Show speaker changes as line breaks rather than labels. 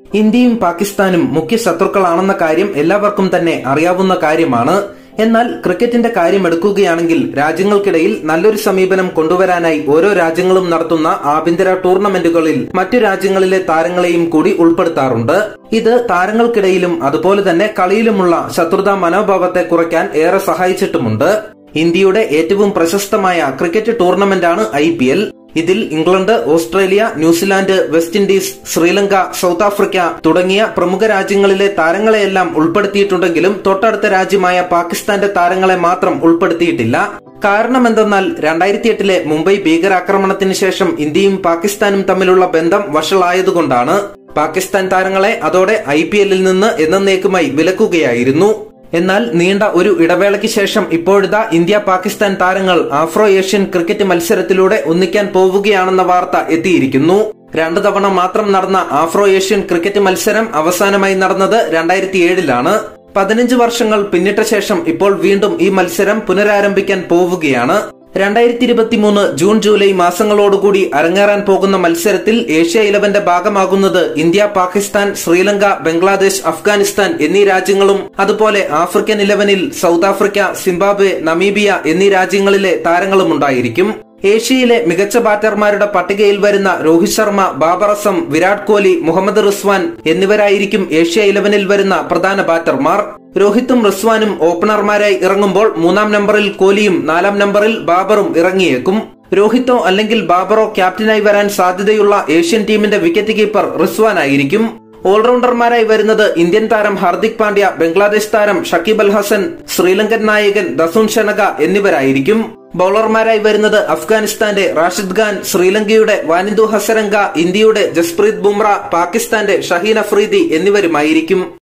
ഇന്ത്യയും പാകിസ്ഥാനും മുഖ്യ ശത്രുക്കളാണെന്ന കാര്യം എല്ലാവർക്കും തന്നെ അറിയാവുന്ന കാര്യമാണ് എന്നാൽ ക്രിക്കറ്റിന്റെ കാര്യം എടുക്കുകയാണെങ്കിൽ രാജ്യങ്ങൾക്കിടയിൽ നല്ലൊരു സമീപനം കൊണ്ടുവരാനായി ഓരോ രാജ്യങ്ങളും നടത്തുന്ന ആഭ്യന്തര ടൂർണമെന്റുകളിൽ മറ്റു രാജ്യങ്ങളിലെ താരങ്ങളെയും കൂടി ഉൾപ്പെടുത്താറുണ്ട് ഇത് താരങ്ങൾക്കിടയിലും അതുപോലെ തന്നെ കളിയിലുമുള്ള ശത്രുതാ മനോഭാവത്തെ കുറയ്ക്കാൻ ഏറെ സഹായിച്ചിട്ടുമുണ്ട് ഇന്ത്യയുടെ ഏറ്റവും പ്രശസ്തമായ ക്രിക്കറ്റ് ടൂർണമെന്റാണ് ഐ ഇതിൽ England Australia New Zealand West Indies Sri Lanka South Africa തുടങ്ങിയ പ്രമുഖ രാജ്യങ്ങളിലെ താരങ്ങളെയെല്ലാം ഉൾപ്പെടുത്തിയിട്ടുണ്ടെങ്കിലും തൊട്ടടുത്ത രാജ്യമായ പാകിസ്ഥാന്റെ താരങ്ങളെ മാത്രം ഉൾപ്പെടുത്തിയിട്ടില്ല കാരണം എന്തെന്നാൽ രണ്ടായിരത്തി എട്ടിലെ മുംബൈ ഭീകരാക്രമണത്തിന് ശേഷം ഇന്ത്യയും പാകിസ്ഥാനും തമ്മിലുള്ള ബന്ധം വഷളായതുകൊണ്ടാണ് പാകിസ്ഥാൻ താരങ്ങളെ അതോടെ ഐ പി എല്ലിൽ നിന്ന് എന്നേക്കുമായി വിലക്കുകയായിരുന്നു എന്നാൽ നീണ്ട ഒരു ഇടവേളയ്ക്ക് ശേഷം ഇപ്പോഴിതാ ഇന്ത്യ പാകിസ്ഥാൻ താരങ്ങൾ ആഫ്രോ ഏഷ്യൻ ക്രിക്കറ്റ് മത്സരത്തിലൂടെ ഒന്നിക്കാൻ പോവുകയാണെന്ന വാർത്ത എത്തിയിരിക്കുന്നു രണ്ടു തവണ മാത്രം നടന്ന ആഫ്രോ ഏഷ്യൻ ക്രിക്കറ്റ് മത്സരം അവസാനമായി നടന്നത് രണ്ടായിരത്തി ഏഴിലാണ് പതിനഞ്ച് വർഷങ്ങൾ പിന്നിട്ട ശേഷം ഇപ്പോൾ വീണ്ടും ഈ മത്സരം പുനരാരംഭിക്കാൻ പോവുകയാണ് രണ്ടായിരത്തി ഇരുപത്തിമൂന്ന് ജൂൺ ജൂലൈ മാസങ്ങളോടുകൂടി അരങ്ങേറാൻ പോകുന്ന മത്സരത്തിൽ ഏഷ്യ ഇലവന്റെ ഭാഗമാകുന്നത് ഇന്ത്യ പാകിസ്ഥാൻ ശ്രീലങ്ക ബംഗ്ലാദേശ് അഫ്ഗാനിസ്ഥാൻ എന്നീ രാജ്യങ്ങളും അതുപോലെ ആഫ്രിക്കൻ ഇലവനിൽ സൗത്ത് ആഫ്രിക്ക സിംബാബ്വെ നമീബിയ എന്നീ രാജ്യങ്ങളിലെ താരങ്ങളും ഉണ്ടായിരിക്കും ഏഷ്യയിലെ മികച്ച ബാറ്റർമാരുടെ പട്ടികയിൽ വരുന്ന രോഹിത് ശർമ്മ ബാബർ അസം വിരാട് കോഹ്ലി മുഹമ്മദ് റിസ്വാൻ എന്നിവരായിരിക്കും ഏഷ്യ ഇലവനിൽ വരുന്ന പ്രധാന ബാറ്റർമാർ രോഹിത്തും റിസ്വാനും ഓപ്പണർമാരായി ഇറങ്ങുമ്പോൾ മൂന്നാം നമ്പറിൽ കോഹ്ലിയും നാലാം നമ്പറിൽ ബാബറും ഇറങ്ങിയേക്കും രോഹിത്തോ അല്ലെങ്കിൽ ബാബറോ ക്യാപ്റ്റനായി വരാൻ സാധ്യതയുള്ള ഏഷ്യൻ ടീമിന്റെ വിക്കറ്റ് കീപ്പർ റിസ്വാൻ ആയിരിക്കും ഓൾറൗണ്ടർമാരായി വരുന്നത് ഇന്ത്യൻ താരം ഹാർദിക് പാണ്ഡ്യ ബംഗ്ലാദേശ് താരം ഷക്കീബ് അൽ ഹസൻ ശ്രീലങ്കൻ നായകൻ ദസുൻ ഷനക എന്നിവരായിരിക്കും ബൌളർമാരായി വരുന്നത് അഫ്ഗാനിസ്ഥാന്റെ റാഷിദ് ഖാൻ ശ്രീലങ്കയുടെ വാനിന്ദു ഹസരംഗ ഇന്ത്യയുടെ ജസ്പ്രീത് ബുംറ പാകിസ്ഥാന്റെ ഷഹീൻ അഫ്രീദി എന്നിവരുമായിരിക്കും